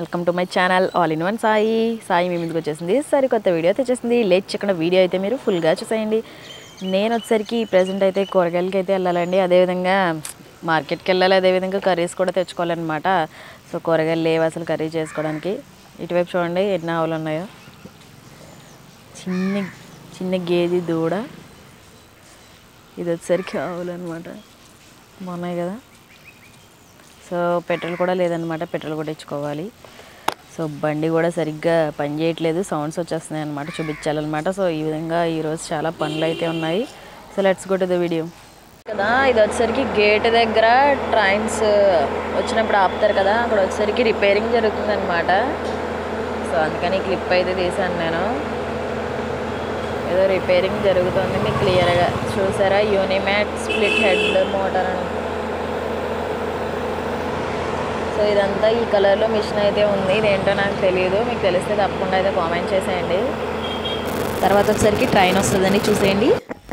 welcome to my channel all in one Sai Sai మీ ముందుకు వచ్చేసింది సరికొత్త వీడియో తెచ్చేసింది లేట్ చిన్న వీడియో అయితే మీరు ఫుల్గా చూసేయండి నేను వచ్చేసరికి ప్రజెంట్ అయితే కూరగాయలకి అయితే వెళ్ళాలండి అదేవిధంగా మార్కెట్కి వెళ్ళాలి అదేవిధంగా కర్రీస్ కూడా తెచ్చుకోవాలన్నమాట సో కూరగాయలు లేవు అసలు కర్రీ చేసుకోవడానికి ఇటువైపు చూడండి ఎన్ని ఆవులు ఉన్నాయో చిన్న చిన్న గేది దూడ ఇది వచ్చేసరికి ఆవులు అనమాట బాగున్నాయి కదా సో పెట్రోల్ కూడా లేదనమాట పెట్రోల్ కూడా ఇచ్చుకోవాలి సో బండి కూడా సరిగ్గా పని చేయట్లేదు సౌండ్స్ వచ్చేస్తున్నాయి అనమాట చూపించాలన్నమాట సో ఈ విధంగా ఈరోజు చాలా పనులు అయితే ఉన్నాయి so let's go to the video కదా ఇది వచ్చేసరికి గేట్ దగ్గర ట్రైన్స్ వచ్చినప్పుడు ఆపుతారు కదా అక్కడ వచ్చేసరికి రిపేరింగ్ జరుగుతుంది అనమాట సో అందుకని క్లిప్ అయితే తీసాను నేను ఏదో రిపేరింగ్ జరుగుతుంది మీకు క్లియర్గా చూసారా యూనిమాట్ స్ప్లిట్ హెడ్ మోటార్ అని సో ఇదంతా ఈ కలర్లో మిషన్ అయితే ఉంది ఇదేంటో నాకు తెలియదు మీకు తెలిస్తే తప్పకుండా అయితే కామెంట్ చేసేయండి తర్వాత వచ్చేసరికి ట్రైన్ వస్తుందని చూసేయండి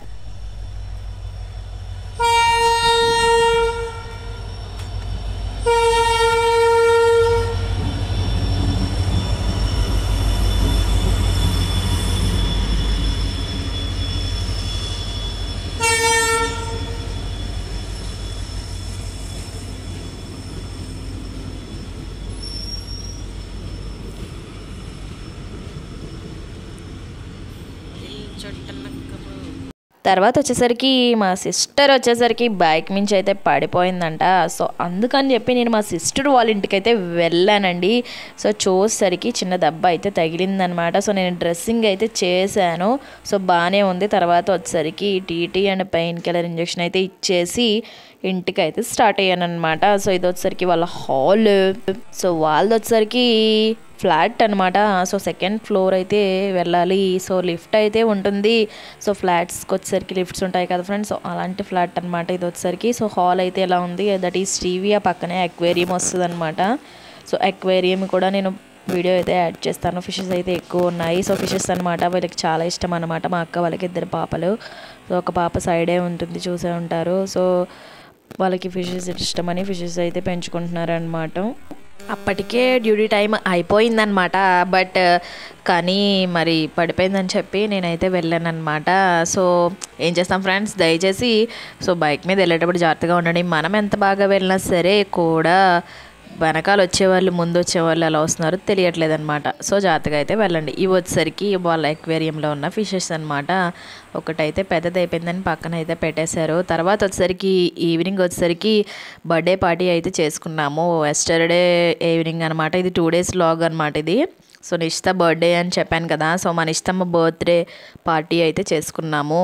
తర్వాత వచ్చేసరికి మా సిస్టర్ వచ్చేసరికి బైక్ మించి అయితే పడిపోయిందంట సో అందుకని చెప్పి నేను మా సిస్టర్ వాళ్ళ ఇంటికి అయితే వెళ్ళానండి సో చూసేసరికి చిన్న దెబ్బ అయితే తగిలిందనమాట సో నేను డ్రెస్సింగ్ అయితే చేశాను సో బాగానే ఉంది తర్వాత వచ్చేసరికి TT and painkiller injection అయితే ఇచ్చేసి ఇంటికి అయితే స్టార్ట్ అయ్యాను అనమాట సో ఇది వచ్చేసరికి వాళ్ళ హాల్ సో వాళ్ళది వచ్చేసరికి ఫ్లాట్ అనమాట సో సెకండ్ ఫ్లోర్ అయితే వెళ్ళాలి సో లిఫ్ట్ అయితే ఉంటుంది సో ఫ్లాట్స్కి వచ్చేసరికి లిఫ్ట్స్ ఉంటాయి కదా ఫ్రెండ్స్ సో అలాంటి ఫ్లాట్ అనమాట ఇది వచ్చేసరికి సో హాల్ అయితే ఎలా ఉంది దట్ ఈస్ టీవీ ఆ పక్కనే అక్వేరియం వస్తుంది అనమాట సో అక్వేరియం కూడా నేను వీడియో అయితే యాడ్ చేస్తాను ఫిషెస్ అయితే ఎక్కువ ఉన్నాయి సో ఫిషెస్ అనమాట వీళ్ళకి చాలా ఇష్టం అనమాట మా అక్క వాళ్ళకి ఇద్దరు పాపలు సో ఒక పాప సైడే ఉంటుంది చూసే ఉంటారు సో వాళ్ళకి ఫిషెస్ ఇష్టమని ఫిషెస్ అయితే పెంచుకుంటున్నారు అనమాట అప్పటికే డ్యూటీ టైం అయిపోయిందనమాట బట్ కానీ మరి పడిపోయిందని చెప్పి నేనైతే వెళ్ళాను అనమాట సో ఏం చేస్తాం ఫ్రెండ్స్ దయచేసి సో బైక్ మీద వెళ్ళేటప్పుడు జాగ్రత్తగా ఉండండి మనం ఎంత బాగా వెళ్ళినా సరే కూడా వెనకాల వచ్చేవాళ్ళు ముందు వచ్చేవాళ్ళు ఎలా వస్తున్నారో తెలియట్లేదు అనమాట సో జాగ్రత్తగా అయితే వెళ్ళండి ఇవి వచ్చేసరికి వాళ్ళ ఎక్వేరియంలో ఉన్న ఫిషెస్ అనమాట ఒకటైతే పెద్దది అయిపోయిందని పక్కన అయితే పెట్టేశారు తర్వాత వచ్చేసరికి ఈవినింగ్ వచ్చేసరికి బర్త్డే పార్టీ అయితే చేసుకున్నాము ఎస్టర్డే ఈవినింగ్ అనమాట ఇది టూ డేస్ లాగ్ అనమాట ఇది సో నిష్ట బర్త్డే అని చెప్పాను కదా సో మన ఇష్టమ్మ బర్త్డే పార్టీ అయితే చేసుకున్నాము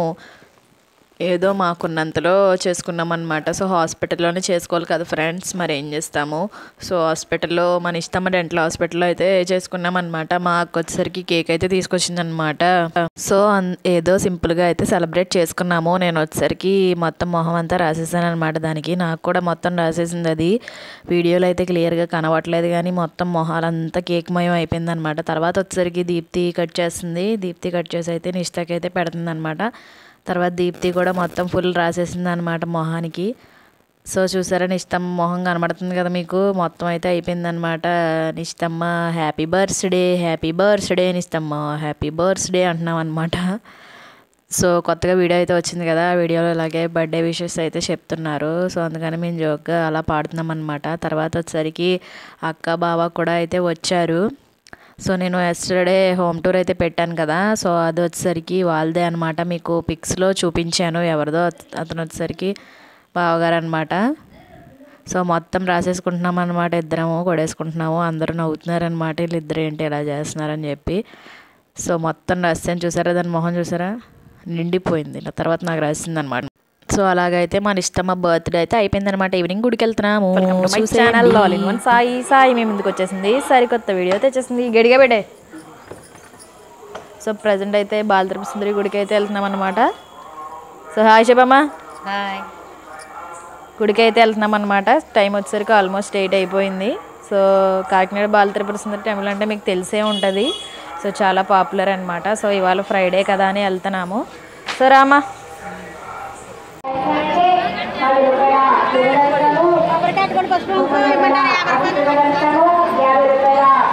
ఏదో మాకున్నంతలో చేసుకున్నాం అనమాట సో హాస్పిటల్లోనే చేసుకోవాలి కదా ఫ్రెండ్స్ మరి ఏం చేస్తాము సో హాస్పిటల్లో మన ఇష్టం డెంటల్ హాస్పిటల్లో అయితే చేసుకున్నాం అనమాట మాకు వచ్చేసరికి కేక్ అయితే తీసుకొచ్చిందనమాట సో ఏదో సింపుల్గా అయితే సెలబ్రేట్ చేసుకున్నాము నేను వచ్చేసరికి మొత్తం మొహం అంతా రాసేసాను అనమాట దానికి నాకు కూడా మొత్తం రాసేసింది అది వీడియోలో అయితే క్లియర్గా కనబడట్లేదు కానీ మొత్తం మొహాలంతా కేక్ మయం అయిపోయింది అనమాట తర్వాత వచ్చేసరికి దీప్తి కట్ చేస్తుంది దీప్తి కట్ చేసి అయితే నిష్ఠకి అయితే పెడుతుంది అనమాట తర్వాత దీప్తి కూడా మొత్తం ఫుల్ రాసేసింది అనమాట మొహానికి సో చూసారా నిష్టమ్మ మొహం కనబడుతుంది కదా మీకు మొత్తం అయితే అయిపోయిందనమాట నిష్టమ్మ హ్యాపీ బర్త్డే హ్యాపీ బర్త్డే నిష్టమ్మ హ్యాపీ బర్త్డే అంటున్నాం అనమాట సో కొత్తగా వీడియో అయితే వచ్చింది కదా ఆ వీడియోలో ఇలాగే బర్త్డే విషెస్ అయితే చెప్తున్నారు సో అందుకని మేము జోక్గా అలా పాడుతున్నాం అనమాట తర్వాత వచ్చేసరికి అక్క బావ కూడా అయితే వచ్చారు సో నేను ఎస్టర్డే హోమ్ టూర్ అయితే పెట్టాను కదా సో అది వచ్చేసరికి వాళ్ళదే అనమాట మీకు పిక్స్లో చూపించాను ఎవరిదో అతను వచ్చేసరికి బావగారు అనమాట సో మొత్తం రాసేసుకుంటున్నాం అనమాట ఇద్దరము కొడేసుకుంటున్నాము అందరూ నవ్వుతున్నారనమాట వీళ్ళిద్దరు ఏంటి ఇలా చేస్తున్నారని చెప్పి సో మొత్తం రాసాను చూసారా దాని మొహం చూసారా నిండిపోయింది తర్వాత నాకు రాసింది అనమాట సో అలాగైతే మన ఇష్టమ్మ బర్త్డే అయితే అయిపోయిందనమాట ఈవినింగ్ గుడికి వెళ్తున్నాము ఛానల్ సాయి సాయి మేము ముందుకు వచ్చేసింది సరికొత్త వీడియో తెచ్చేసింది గడిగా పెట్టే సో ప్రజెంట్ అయితే బాలతిరుపతి సుందరి గుడికి అయితే వెళ్తున్నాం అనమాట సో హాయ్ చెప్పమ్మా హాయ్ గుడికి అయితే వెళ్తున్నాం అనమాట టైం వచ్చేసరికి ఆల్మోస్ట్ ఎయిట్ అయిపోయింది సో కాకినాడ బాలతిరుపతి సుందరి టెంపుల్ అంటే మీకు తెలిసే ఉంటుంది సో చాలా పాపులర్ అనమాట సో ఇవాళ ఫ్రైడే కదా అని వెళ్తున్నాము సో రామా కొబ్బరికాయ పసుపు కుంకుమ ఇవ్వమంటారా యాభై రూపాయలు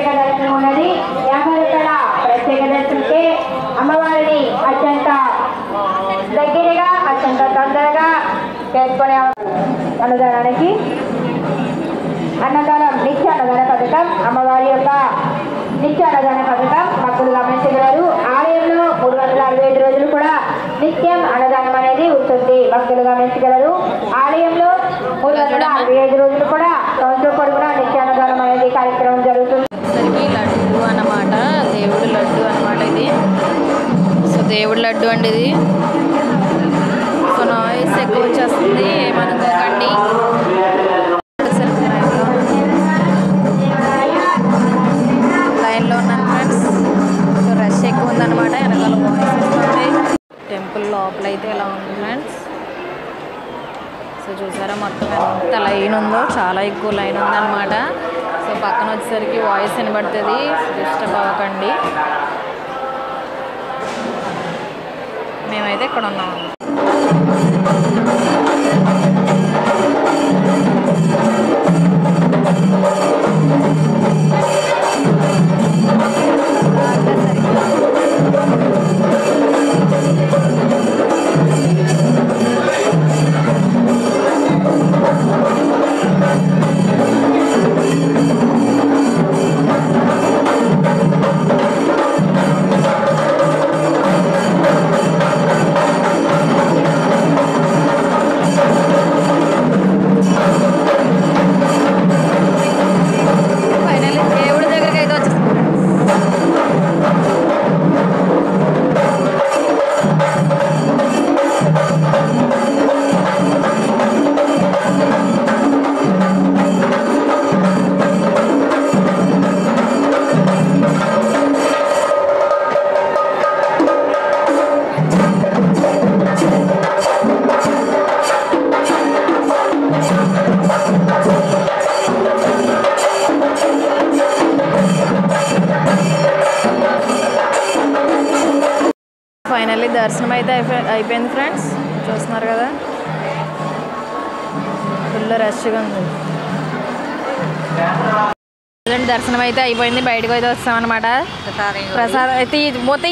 ప్రత్యేక దర్శనం ఉన్నది యాభై రూపాయల ప్రత్యేక దర్శనంకే అమ్మవారిని అత్యంత దగ్గరగా అత్యంత తొందరగా చేసుకునే అన్నదానానికి అన్నదానం నిత్య అన్నదాన పథకం అమ్మవారి యొక్క నిత్య అన్నదాన పథకం భక్తులు గమనించగలరు ఆలయంలో మూడు వందల అరవై ఐదు రోజులు కూడా నిత్యం అన్నదానం అనేది ఉంటుంది భక్తులు గమనించగలరు ఆలయంలో మూడు వందల అరవై ఐదు రోజులు కూడా సంవత్సరం పొడుగునా నిత్య అన్నదానం అనేది కార్యక్రమం జరుగుతుంది సరికి లడ్డు అన్నమాట దేవుడు లడ్డు అన్నమాట ఇది సో దేవుడు లడ్డు అండి ఇది సో నాయిస్ ఎక్కువ వచ్చేస్తుంది ఏమనుకోకండి లైన్లో ఉన్నాను ఫ్రెండ్స్ సో రష్ ఎక్కువ ఉందన్నమాట వెనకాల వాయిస్ వస్తుంది టెంపుల్ లోపల అయితే ఇలా ఉంది ఫ్రెండ్స్ సో చూసారా మొత్తం ఎంత లైన్ ఉందో చాలా ఎక్కువ లైన్ ఉందన్నమాట సో పక్కన వచ్చేసరికి వాయిస్ వినబడుతుంది డిస్టర్బ్ అవ్వకండి మేమైతే ఇక్కడ ఉన్నాము ఫైనల్ దేవుడి దగ్గరికి అయితే వచ్చేస్తాం ఫైనల్లీ దర్శనం అయితే అయిపోయి అయిపోయింది ఫ్రెండ్స్ చూస్తున్నారు కదా ఫుల్ రష్గా ఉంది చూడండి, దర్శనం అయితే అయిపోయింది బయటకు అయితే వస్తామన్నమాట ప్రసాదం అయితే ఇది మూతి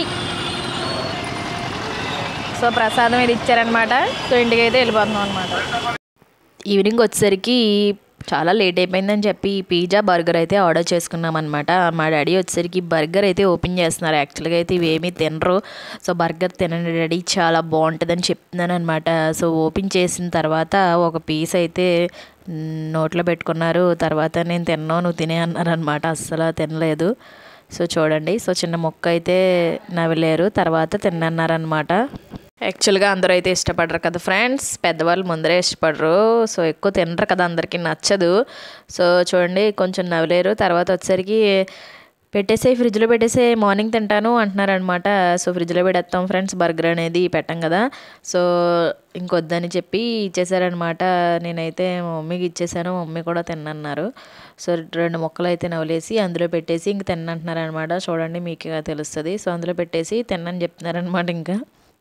సో ప్రసాదం ఇది ఇచ్చారనమాట సో ఇంటికి అయితే వెళ్ళిపోతున్నాం అనమాట ఈవినింగ్ వచ్చేసరికి చాలా లేట్ అయిపోయిందని చెప్పి పిజ్జా బర్గర్ అయితే ఆర్డర్ చేసుకున్నాం అనమాట మా డాడీ వచ్చేసరికి బర్గర్ అయితే ఓపెన్ చేస్తున్నారు యాక్చువల్గా అయితే ఇవేమీ తినరు సో బర్గర్ తినండి డాడీ చాలా బాగుంటుందని చెప్తున్నాను అనమాట సో ఓపెన్ చేసిన తర్వాత ఒక పీస్ అయితే మ్, నోట్లో పెట్టుకున్నారు తర్వాత నేను తిన్నావు నువ్వు తినే అన్నారనమాట అస్సలు తినలేదు సో చూడండి సో చిన్న మొక్క అయితే నవ్వలేరు తర్వాత తిన్నన్నారనమాట యాక్చువల్గా అందరూ అయితే ఇష్టపడరు కదా ఫ్రెండ్స్ పెద్దవాళ్ళు ముందరే ఇష్టపడరు సో ఎక్కువ తినరు కదా అందరికీ నచ్చదు సో చూడండి కొంచెం నవ్వలేరు తర్వాత వచ్చేసరికి పెట్టేసే ఫ్రిడ్జ్లో పెట్టేసే మార్నింగ్ తింటాను అంటున్నారనమాట సో ఫ్రిడ్జ్లో పెడతాం ఫ్రెండ్స్ బర్గర్ అనేది పెట్టాం కదా సో ఇంకొద్దని చెప్పి ఇచ్చేసారనమాట నేనైతే మా మమ్మీకి ఇచ్చేసాను మా మమ్మీ కూడా తిన్నన్నారు సో రెండు ముక్కలు అయితే నవలేసి అందులో పెట్టేసి ఇంక తిన్నంటున్నారనమాట చూడండి మీకు తెలుస్తుంది సో అందులో పెట్టేసి తిన్నని చెప్తున్నారనమాట ఇంకా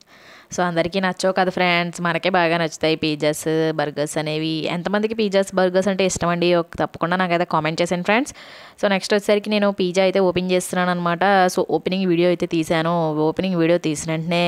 సో అందరికీ నచ్చవు కదా ఫ్రెండ్స్ మనకే బాగా నచ్చుతాయి పిజ్జాస్ బర్గర్స్ అనేవి ఎంతమందికి పిజ్జాస్ బర్గర్స్ అంటే ఇష్టం అండి ఒక- తప్పకుండా నాకైతే కామెంట్ చేశాను ఫ్రెండ్స్ సో నెక్స్ట్ వచ్చేసరికి నేను పిజ్జా అయితే ఓపెన్ చేస్తున్నాను అనమాట సో ఓపెనింగ్ వీడియో అయితే తీశాను ఓపెనింగ్ వీడియో తీసిన వెంటనే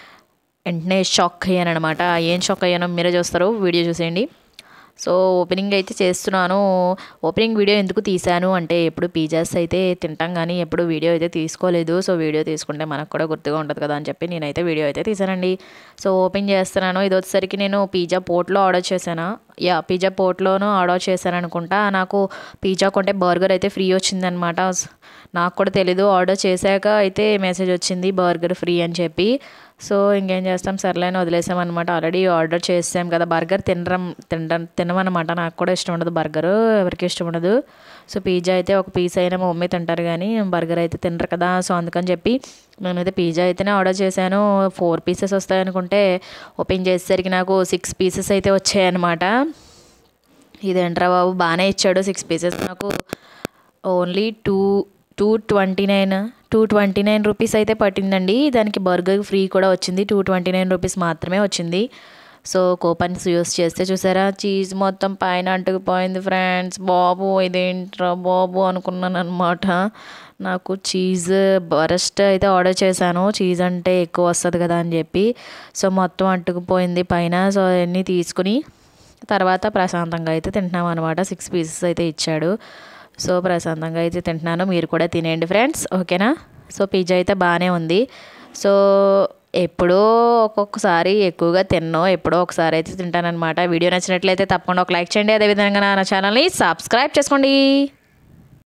వెంటనే షాక్ అయ్యాను అనమాట ఏం షాక్ అయ్యానో మీరే చూస్తారు వీడియో చూసేయండి సో ఓపెనింగ్ అయితే చేస్తున్నాను ఓపెనింగ్ వీడియో ఎందుకు తీశాను అంటే ఎప్పుడు పిజ్జాస్ అయితే తింటాం కానీ ఎప్పుడు వీడియో అయితే తీసుకోలేదు సో వీడియో తీసుకుంటే మనకు కూడా గుర్తుగా ఉంటుంది కదా అని చెప్పి నేనైతే వీడియో అయితే తీసానండి సో ఓపెన్ చేస్తున్నాను ఇది వచ్చేసరికి నేను పిజ్జా పోర్ట్లో ఆర్డర్ చేశాను యా పిజ్జా పోర్ట్లోనూ ఆర్డర్ చేశాను అనుకుంటా నాకు పిజ్జా కొంటే బర్గర్ అయితే ఫ్రీ వచ్చిందనమాట నాకు కూడా తెలీదు ఆర్డర్ చేశాక అయితే మెసేజ్ వచ్చింది బర్గర్ ఫ్రీ అని చెప్పి సో ఇంకేం చేస్తాం సర్లేని వదిలేసాం అనమాట ఆల్రెడీ ఆర్డర్ చేసాం కదా బర్గర్ తినడం తినడం తినమన్నమాట నాకు కూడా ఇష్టం ఉండదు బర్గర్ ఎవరికి ఇష్టం ఉండదు సో పిజ్జా అయితే ఒక పీస్ అయినా మా మమ్మీ తింటారు కానీ బర్గర్ అయితే తినరు కదా సో అందుకని చెప్పి నేనైతే పిజ్జా అయితేనే ఆర్డర్ చేశాను ఫోర్ పీసెస్ వస్తాయనుకుంటే ఓపెన్ చేసేసరికి నాకు సిక్స్ పీసెస్ అయితే వచ్చాయన్నమాట ఇదేంట్రా బాబు బాగానే ఇచ్చాడు సిక్స్ పీసెస్ నాకు only two two twenty nine two twenty nine rupees అయితే పట్టిందండి దానికి బర్గర్ ఫ్రీ కూడా వచ్చింది టూ ట్వంటీ నైన్ రూపీస్ మాత్రమే వచ్చింది సో కూపన్స్ యూస్ చేస్తే చూసారా చీజ్ మొత్తం పైన అంటుకుపోయింది ఫ్రెండ్స్ బాబు ఇదేంట్రా బాబు అనుకున్నాను అనమాట నాకు చీజ్ బరస్ట్ అయితే ఆర్డర్ చేశాను చీజ్ అంటే ఎక్కువ వస్తుంది కదా అని చెప్పి సో మొత్తం అంటుకుపోయింది పైన సో అవన్నీ తీసుకుని తర్వాత ప్రశాంతంగా అయితే తింటున్నాం అనమాట సిక్స్ పీసెస్ అయితే ఇచ్చాడు సో ప్రశాంతంగా అయితే తింటున్నాను మీరు కూడా తినేయండి ఫ్రెండ్స్ ఓకేనా సో పిజ్జా అయితే బాగానే ఉంది సో ఎప్పుడో ఒక్కొక్కసారి ఎక్కువగా తిన్నో ఎప్పుడో ఒకసారి అయితే తింటానన్నమాట వీడియో నచ్చినట్లయితే తప్పకుండా ఒక లైక్ చేయండి అదేవిధంగా నా ఛానల్ని సబ్స్క్రైబ్ చేసుకోండి